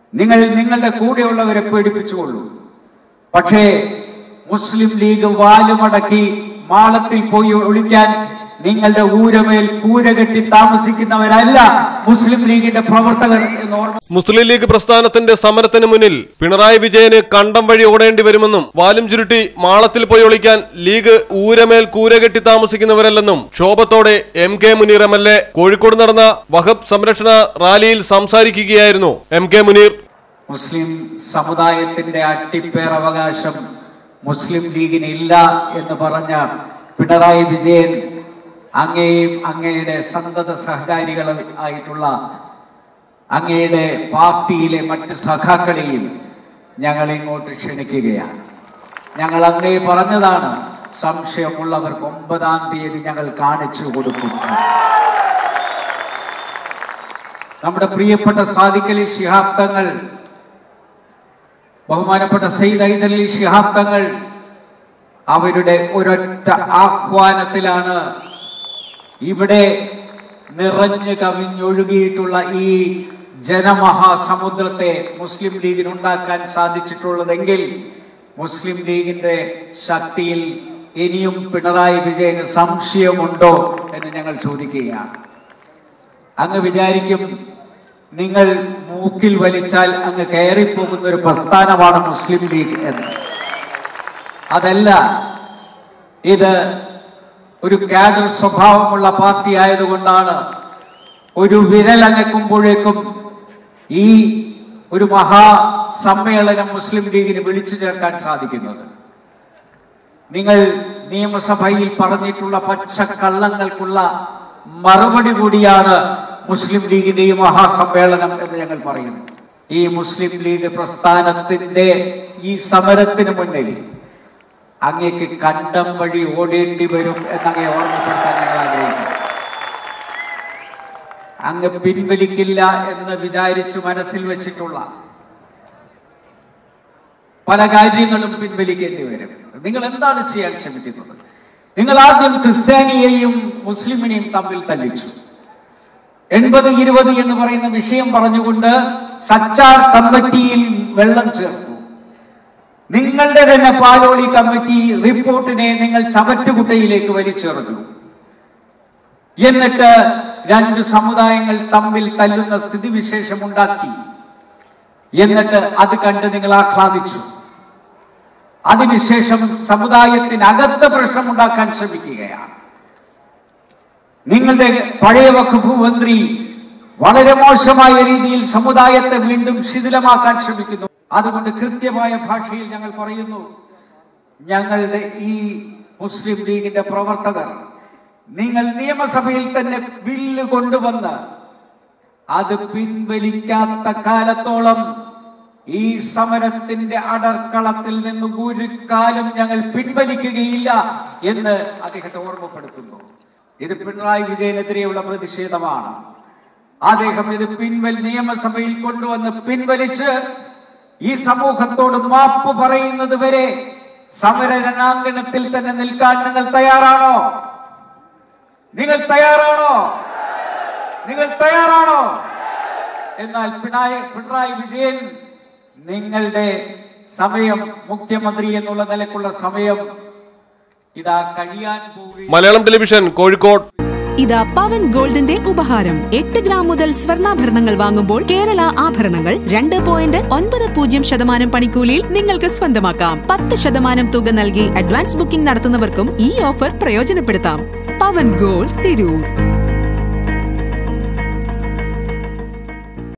നിങ്ങൾ നിങ്ങളുടെ കൂടെയുള്ളവരെ പേടിപ്പിച്ചുകൊള്ളൂ പക്ഷേ മുസ്ലിം ലീഗ് വാലുമടക്കി മാളത്തിൽ പോയി ഒളിക്കാൻ നിങ്ങളുടെ ഊരമേൽ കൂര കെട്ടി താമസിക്കുന്നവരല്ല മുസ്ലിം ലീഗിന്റെ പ്രവർത്തകർ എന്ന് ഓർമ്മ മുസ്ലിം ലീഗ് പ്രസ്ഥാനത്തിന്റെ സമരത്തിന് മുന്നിൽ പിണറായി വിജയന് കണ്ടം വഴി ഓടേണ്ടി വരുമെന്നും വാലും ചുരുട്ടി മാളത്തിൽ പോയി ഒളിക്കാൻ ലീഗ് ഊരമേൽ കൂരകെട്ടി താമസിക്കുന്നവരല്ലെന്നും ക്ഷോഭത്തോടെ M K Muneer M L A Kozhikode നടന്ന വഹബ് സംരക്ഷണ റാലിയിൽ സംസാരിക്കുകയായിരുന്നു എം കെ മുനീർ മുസ്ലിം സമുദായത്തിന്റെ അട്ടിപ്പേറവകാശം മുസ്ലിം ലീഗിന് ഇല്ല എന്ന് പറഞ്ഞ പിണറായി വിജയൻ അങ്ങയെയും അങ്ങയുടെ സന്തത സഹചാരികൾ ആയിട്ടുള്ള അങ്ങയുടെ പാർട്ടിയിലെ മറ്റ് സഖാക്കളെയും ഞങ്ങൾ ഇങ്ങോട്ട് ക്ഷണിക്കുകയാണ് ഞങ്ങൾ അങ്ങേ പറഞ്ഞതാണ് സംശയമുള്ളവർക്ക് ഒമ്പതാം തീയതി ഞങ്ങൾ കാണിച്ചു കൊടുക്കും നമ്മുടെ പ്രിയപ്പെട്ട സാദിഖലി ശിഹാബ് തങ്ങൾ ബഹുമാനപ്പെട്ട സയ്യിദ് ഐദലി ശിഹാബ് തങ്ങൾ അവരുടെ ഒരൊറ്റ ആഹ്വാനത്തിലാണ് ഇവിടെ നിറഞ്ഞു കവിഞ്ഞൊഴുകിയിട്ടുള്ള ഈ ജനമഹാസമുദ്രത്തെ മുസ്ലിം ലീഗിന് ഉണ്ടാക്കാൻ സാധിച്ചിട്ടുള്ളതെങ്കിൽ മുസ്ലിം ലീഗിന്റെ ശക്തിയിൽ ഇനിയും പിണറായി വിജയന് സംശയമുണ്ടോ എന്ന് ഞങ്ങൾ ചോദിക്കുകയാണ് അങ്ങ് വിചാരിക്കും നിങ്ങൾ മൂക്കിൽ വലിച്ചാൽ അങ്ങ് കയറിപ്പോകുന്ന ഒരു പ്രസ്ഥാനമാണ് മുസ്ലിം ലീഗ് എന്ന് അതല്ല ഇത് ഒരു കാഡർ സ്വഭാവമുള്ള പാർട്ടി ആയതുകൊണ്ടാണ് ഒരു വിരൽ അനക്കുമ്പോഴേക്കും ഈ ഒരു മഹാ സമ്മേളനം മുസ്ലിം ലീഗിന് വിളിച്ചു ചേർക്കാൻ സാധിക്കുന്നത് നിങ്ങൾ നിയമസഭയിൽ പറഞ്ഞിട്ടുള്ള പച്ചക്കള്ളങ്ങൾക്കുള്ള മറുപടി കൂടിയാണ് മുസ്ലിം ലീഗിന്റെ ഈ മഹാസമ്മേളനം എന്ന് ഞങ്ങൾ പറയുന്നു ഈ മുസ്ലിം ലീഗ് പ്രസ്ഥാനത്തിന്റെ ഈ സമരത്തിന് മുന്നിൽ അങ്ങേക്ക് കണ്ടം വഴി ഓടേണ്ടി വരും എന്നങ്ങേ ഓർമ്മപ്പെടുത്താൻ ഞങ്ങൾ ആഗ്രഹിക്കുന്നു അങ്ങ് പിൻവലിക്കില്ല എന്ന് വിചാരിച്ച് മനസ്സിൽ വെച്ചിട്ടുള്ള പല കാര്യങ്ങളും പിൻവലിക്കേണ്ടി വരും നിങ്ങൾ എന്താണ് ചെയ്യാൻ ശ്രമിക്കുന്നത് നിങ്ങൾ ആദ്യം ക്രിസ്ത്യാനിയെയും മുസ്ലിമിനെയും തമ്മിൽ തല്ലിച്ചു എൺപത് ഇരുപത് എന്ന് പറയുന്ന വിഷയം പറഞ്ഞുകൊണ്ട് സച്ചാർ കമ്മിറ്റിയിൽ വെള്ളം ചേർത്തു നിങ്ങളുടെ തന്നെ പാലോളി കമ്മിറ്റി റിപ്പോർട്ടിനെ നിങ്ങൾ ചവറ്റുകുട്ടയിലേക്ക് വലിച്ചെറിഞ്ഞു എന്നിട്ട് രണ്ട് സമുദായങ്ങൾ തമ്മിൽ തല്ലുന്ന സ്ഥിതിവിശേഷം ഉണ്ടാക്കി എന്നിട്ട് അത് കണ്ട് നിങ്ങൾ ആഹ്ലാദിച്ചു അതിനുശേഷം സമുദായത്തിനകത്ത് പ്രശ്നമുണ്ടാക്കാൻ ശ്രമിക്കുകയാണ് നിങ്ങളുടെ പഴയ വഖഫ് മന്ത്രി വളരെ മോശമായ രീതിയിൽ സമുദായത്തെ വീണ്ടും ശിഥിലമാക്കാൻ ശ്രമിക്കുന്നു അതുകൊണ്ട് കൃത്യമായ ഭാഷയിൽ ഞങ്ങൾ പറയുന്നു ഞങ്ങളുടെ ഈ മുസ്ലിം ലീഗിന്റെ പ്രവർത്തകർ നിങ്ങൾ നിയമസഭയിൽ തന്നെ ബില്ല് കൊണ്ടുവന്ന് അത് പിൻവലിക്കാത്ത കാലത്തോളം ഈ സമരത്തിന്റെ അടർക്കളത്തിൽ നിന്ന് ഒരു കാലം ഞങ്ങൾ പിൻവലിക്കുകയില്ല എന്ന് അദ്ദേഹത്തെ ഓർമ്മപ്പെടുത്തുന്നു ഇത് പിണറായി വിജയനെതിരെയുള്ള പ്രതിഷേധമാണ് അദ്ദേഹം ഇത് പിൻവൽ നിയമസഭയിൽ കൊണ്ടുവന്ന് പിൻവലിച്ച് ഈ സമൂഹത്തോട് മാപ്പ് പറയുന്നത് വരെ സമര രണാങ്കണത്തിൽ തന്നെ നിൽക്കാൻ നിങ്ങൾ തയ്യാറാണോ നിങ്ങൾ തയ്യാറാണോ നിങ്ങൾ തയ്യാറാണോ എന്നാൽ പിണറായി പിണറായി വിജയൻ നിങ്ങളുടെ സമയം മുഖ്യമന്ത്രി എന്നുള്ള നിലക്കുള്ള സമയം ഇതാ കഴിയാൻ പോവുകയും മലയാളം ടെലിവിഷൻ കോഴിക്കോട് ഇതാ പവൻ ഗോൾഡിന്റെ ഉപഹാരം എട്ട് ഗ്രാം മുതൽ സ്വർണ്ണാഭരണങ്ങൾ വാങ്ങുമ്പോൾ കേരള ആഭരണങ്ങൾ രണ്ട് പോയിന്റ് ഒൻപത് പൂജ്യം ശതമാനം പണിക്കൂലിയിൽ നിങ്ങൾക്ക് സ്വന്തമാക്കാം പത്ത് ശതമാനം തുക നൽകി അഡ്വാൻസ് ബുക്കിംഗ് നടത്തുന്നവർക്കും ഈ ഓഫർ പ്രയോജനപ്പെടുത്താം പവൻ ഗോൾഡ് തിരൂർ